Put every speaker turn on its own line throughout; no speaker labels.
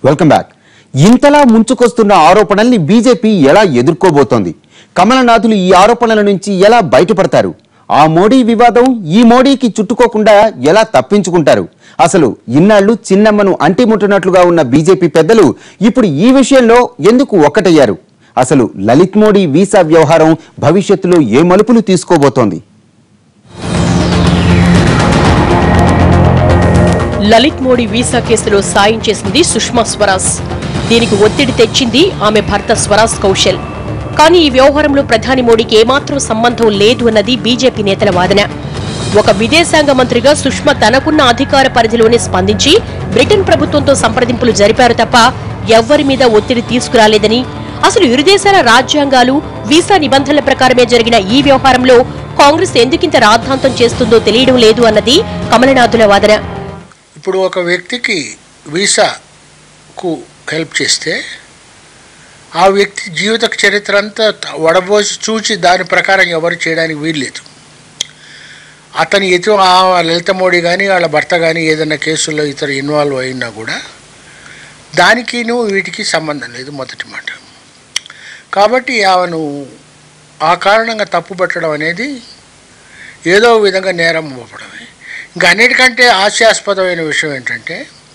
Welcome back ఇంతలా ముంచుకొస్తున్న ఆరోపణల్ని BJP ఎలా ఎదుర్కోబోతోంది కమలనాథులు ఈ ఆరోపణల నుంచి ఎలా బయటపడతారు ఆ మోడీ వివాదం ఈ మోడీకి చుట్టుకోకుండా ఎలా తప్పించుకుంటారు అసలు ఇన్నాళ్లు చిన్నమ్మను అంటిముట్టినట్లుగా ఉన్న బీజేపీ పెద్దలు ఇప్పుడు ఈ విషయంలో ఎందుకు ఒక్కటయ్యారు అసలు లలిత్ మోడీ వీసా వ్యవహారం భవిష్యత్తులో ఏ మలుపులు తీసుకోబోతోంది
లలిత్ మోడీ వీసా కేసులో సాయం చేసింది సుష్మా స్వరాజ్ దీనికి ఒత్తిడి తెచ్చింది ఆమె భర్త స్వరాజ్ కౌశల్ కానీ ఈ వ్యవహారంలో ప్రధాని మోడీకి ఏమాత్రం సంబంధం లేదు అన్నది బీజేపీ నేతల వాదన ఒక విదేశాంగ మంత్రిగా సుష్మా తనకున్న అధికార పరిధిలోనే స్పందించి బ్రిటన్ ప్రభుత్వంతో సంప్రదింపులు జరిపారు తప్ప ఎవ్వరి మీద ఒత్తిడి తీసుకురాలేదని అసలు ఇరు దేశాల రాజ్యాంగాలు వీసా నిబంధనల ప్రకారమే జరిగిన ఈ వ్యవహారంలో కాంగ్రెస్ ఎందుకింత రాద్ధాంతం చేస్తుందో తెలియడం లేదు అన్నది కమలనాథుల వాదన
ఇప్పుడు ఒక వ్యక్తికి వీసాకు హెల్ప్ చేస్తే ఆ వ్యక్తి జీవిత చరిత్ర అంతా వడబోసి చూచి దాని ప్రకారం ఎవరు చేయడానికి వీల్లేదు అతని ఎటు ఆ లలిత మోడీ కానీ వాళ్ళ భర్త కానీ ఏదైనా కేసుల్లో ఇతరు ఇన్వాల్వ్ అయినా కూడా దానికిను వీటికి సంబంధం లేదు మొదటి మాట కాబట్టి ఆమెను ఆ కారణంగా తప్పు పట్టడం అనేది ఏదో విధంగా నేరం మోపడమే ఇంకా అన్నిటికంటే హాస్యాస్పదమైన విషయం ఏంటంటే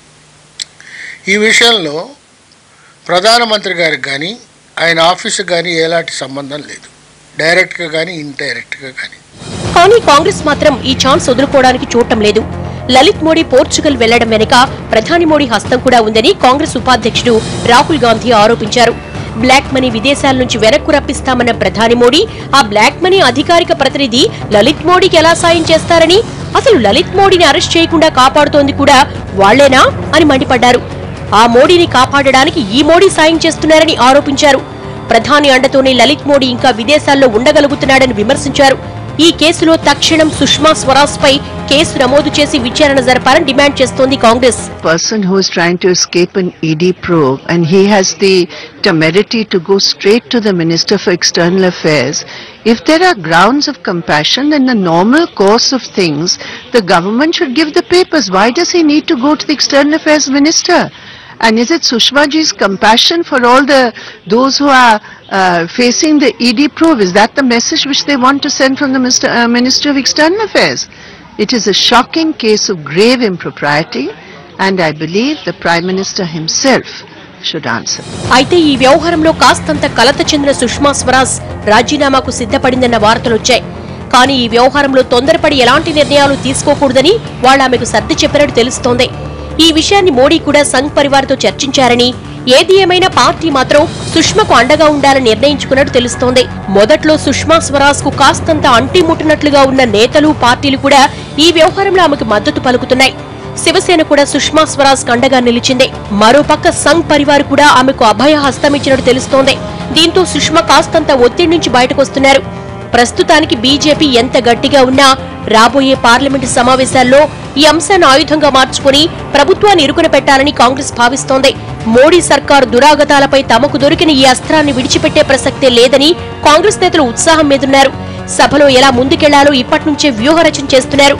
ఈ విషయంలో ప్రధానమంత్రి గారికి కానీ ఆయన ఆఫీసుకి కానీ ఎలాంటి సంబంధం లేదు డైరెక్ట్గా కానీ ఇండైరెక్ట్గా కానీ
కానీ కాంగ్రెస్ మాత్రం ఈ ఛాన్స్ వదులుకోవడానికి చూడటం లేదు లలిత్ మోడీ పోర్చుగల్ వెళ్లడం వెనుక ప్రధాని మోడీ హస్తం కూడా ఉందని కాంగ్రెస్ ఉపాధ్యక్షుడు రాహుల్ గాంధీ ఆరోపించారు బ్లాక్ మనీ విదేశాల నుంచి వెనక్కు రప్పిస్తామన్న ప్రధాని మోడీ ఆ బ్లాక్ మనీ అధికారిక ప్రతినిధి లలిత్ మోడీకి ఎలా సాయం చేస్తారని అసలు లలిత్ మోడీని అరెస్ట్ చేయకుండా కాపాడుతోంది కూడా వాళ్లేనా అని మండిపడ్డారు ఆ మోడీని కాపాడడానికి ఈ మోడీ సాయం చేస్తున్నారని ఆరోపించారు ప్రధాని అండతోనే లలిత్ మోడీ ఇంకా విదేశాల్లో ఉండగలుగుతున్నాడని విమర్శించారు ఈ కేసులో తక్షణం సుష్మా స్వరాజ్ పై కేసు నమోదు చేసి విచారణ జరపాలని డిమాండ్ చేస్తోంది Congress
person who is trying to escape an ED probe and he has the temerity to go straight to the Minister for External Affairs, if there are grounds of compassion in the normal course of things, the government should give the papers. Why does he need to go to the External Affairs Minister? And is it Sushmaji's compassion for all the those who are uh, facing the ED probe? Is that the message which they want to send from the Mr., uh, Minister of External Affairs? It is a shocking case of grave impropriety, and I believe the Prime Minister himself should answer.
అయితే ఈ వ్యవహారంలో కాస్తంత కలత చెందిన సుష్మా స్వరాజ్ రాజీనామాకు సిద్ధపడిందన్న వార్తలొచ్చాయి కానీ ఈ వ్యవహారంలో తొందరపడి ఎలాంటి నిర్ణయాలు తీసుకోకూడదని వాళ్ళు ఆమెకు సర్ది చెప్పినట్టు తెలుస్తోంది ఈ విషయాన్ని మోడీ కూడా సంఘ్ పరివార్తో చర్చించారని ఏది ఏమైనా పార్టీ మాత్రం సుష్మకు అండగా ఉండాలని నిర్ణయించుకున్నట్టు తెలుస్తోంది మొదట్లో సుష్మా స్వరాజ్ కు కాస్తంత అంటిముట్టినట్లుగా ఉన్న నేతలు పార్టీలు కూడా ఈ వ్యవహారంలో ఆమెకు మద్దతు పలుకుతున్నాయి శివసేన కూడా సుష్మా స్వరాజ్ కండగా నిలిచింది మరోపక్క సంఘ్ పరివార్ కూడా ఆమెకు అభయ హస్తమిచ్చినట్టు తెలుస్తోంది దీంతో సుష్మా కాస్తంత ఒత్తిడి నుంచి బయటకొస్తున్నారు ప్రస్తుతానికి బీజేపీ ఎంత గట్టిగా ఉన్నా రాబోయే పార్లమెంటు సమావేశాల్లో ఈ అంశాన్ని ఆయుధంగా మార్చుకుని ప్రభుత్వాన్ని ఇరుకున పెట్టాలని కాంగ్రెస్ భావిస్తోంది మోడీ సర్కారు దురాగతాలపై తమకు దొరికిన ఈ అస్త్రాన్ని విడిచిపెట్టే ప్రసక్తే లేదని కాంగ్రెస్ నేతలు ఉత్సాహం మీదున్నారు సభలో ఎలా ముందుకెళ్లాలో ఇప్పటినుంచే వ్యూహరచన చేస్తున్నారు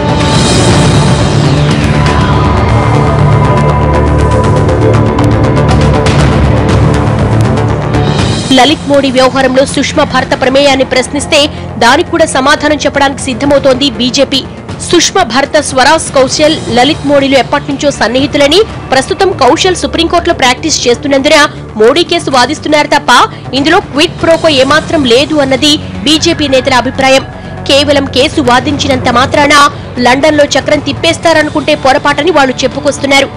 లలిత్ మోడీ వ్యవహారంలో సుష్మా భర్త ప్రమేయాన్ని ప్రశ్నిస్తే దానికి కూడా సమాధానం చెప్పడానికి సిద్ధమవుతోంది బీజేపీ సుష్మా భర్త స్వరాజ్ కౌశల్ లలిత్ మోడీలు ఎప్పటినుంచో సన్నిహితులని ప్రస్తుతం కౌశల్ సుప్రీంకోర్టులో ప్రాక్టీస్ చేస్తున్నందున మోడీ కేసు వాదిస్తున్నారు తప్ప ఇందులో క్విట్ ప్రోకో ఏమాత్రం లేదు అన్నది బీజేపీ నేతల అభిప్రాయం కేవలం కేసు వాదించినంత మాత్రాన లండన్లో చక్రం తిప్పేస్తారనుకుంటే పొరపాటని వాళ్లు చెప్పుకొస్తున్నారు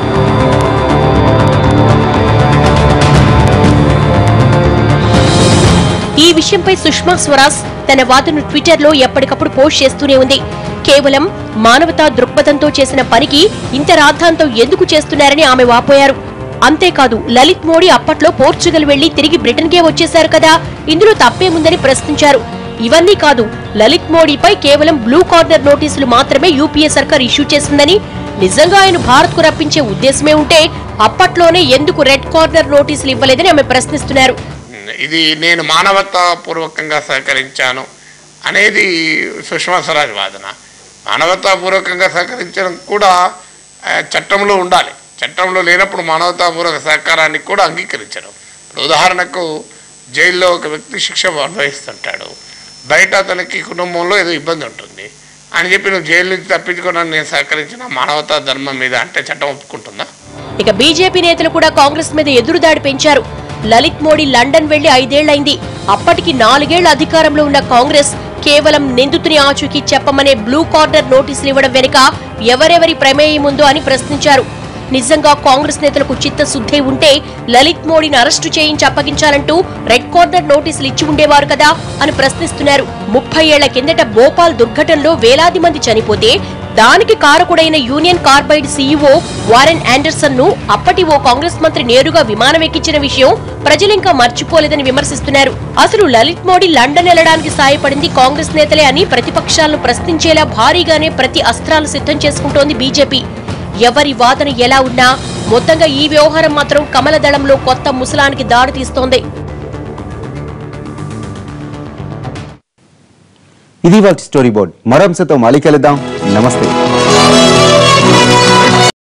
ఈ విషయంపై సుష్మా స్వరాజ్ తన వాదనను ట్విట్టర్లో ఎప్పటికప్పుడు పోస్ట్ చేస్తూనే ఉంది కేవలం మానవతా దృక్పథంతో చేసిన పనికి ఇంత రాద్ధాంతం ఎందుకు చేస్తున్నారని ఆమె వాపోయారు అంతేకాదు లలిత్ మోడీ అప్పట్లో పోర్చుగల్ వెళ్లి తిరిగి బ్రిటన్కే వచ్చేశారు కదా ఇందులో తప్పేముందని ప్రశ్నించారు ఇవన్నీ కాదు లలిత్ మోడీపై కేవలం బ్లూ కార్నర్ నోటీసులు మాత్రమే యూపీఏ సర్కార్ ఇష్యూ చేసిందని నిజంగా ఆయన భారత్కు రప్పించే ఉద్దేశమే ఉంటే అప్పట్లోనే ఎందుకు రెడ్ కార్నర్ నోటీసులు ఇవ్వలేదని ఆమె ప్రశ్నిస్తున్నారు
ఇది నేను మానవతాపూర్వకంగా సహకరించాను అనేది సుష్మా స్వరాజ్ వాదన మానవతాపూర్వకంగా సహకరించడం కూడా ఆ, చట్టంలో ఉండాలి చట్టంలో లేనప్పుడు మానవతాపూర్వక సహకారానికి కూడా అంగీకరించడం ఇప్పుడు ఉదాహరణకు జైల్లో ఒక వ్యక్తి శిక్ష అనుభవిస్తుంటాడు బయట అతనికి కుటుంబంలో ఏదో ఇబ్బంది ఉంటుంది అని చెప్పి నువ్వు జైలు నుంచి తప్పించుకోవడానికి నేను సహకరించిన మానవతా ధర్మం మీద అంటే చట్టం ఒప్పుకుంటుందా
ఇక బీజేపీ నేతలు కూడా కాంగ్రెస్ మీద ఎదురుదాడి పెంచారు లలిత్ మోడీ లండన్ వెళ్లి ఐదేళ్లైంది అప్పటికి నాలుగేళ్ల అధికారంలో ఉన్న కాంగ్రెస్ కేవలం నిందితుని ఆచూకీ చెప్పమనే బ్లూ కార్నర్ నోటీసులు ఇవ్వడం వెనుక ఎవరెవరి ప్రమేయం ఉందో అని ప్రశ్నించారు నిజంగా కాంగ్రెస్ నేతలకు చిత్తశుద్ధి ఉంటే లలిత్ మోడీని అరెస్టు చేయించి అప్పగించాలంటూ రెడ్ కార్నర్ నోటీసులు ఇచ్చి ఉండేవారు కదా అని ప్రశ్నిస్తున్నారు ముప్పై ఏళ్ల కిందట భోపాల్ దుర్ఘటనలో వేలాది మంది చనిపోతే దానికి కారకుడైన Union Carbide CEO Warren Anderson ను అప్పటి ఓ కాంగ్రెస్ మంత్రి నేరుగా విమానం ఎక్కించిన విషయం ప్రజలింకా మర్చిపోలేదని విమర్శిస్తున్నారు అసలు లలిత్ మోడీ లండన్ వెళ్లడానికి సాయపడింది కాంగ్రెస్ నేతలే అని ప్రతిపక్షాలను ప్రశ్నించేలా భారీగానే ప్రతి అస్త్రాలు సిద్ధం చేసుకుంటోంది బీజేపీ ఎవరి వాదన ఎలా ఉన్నా మొత్తంగా ఈ వ్యవహారం మాత్రం కమల దళంలో కొత్త ముసలానికి దారి తీస్తోంది
ఇది వాటి స్టోరీ బోర్డ్ మరో అంశంతో మళ్ళీ కలుద్దాం నమస్తే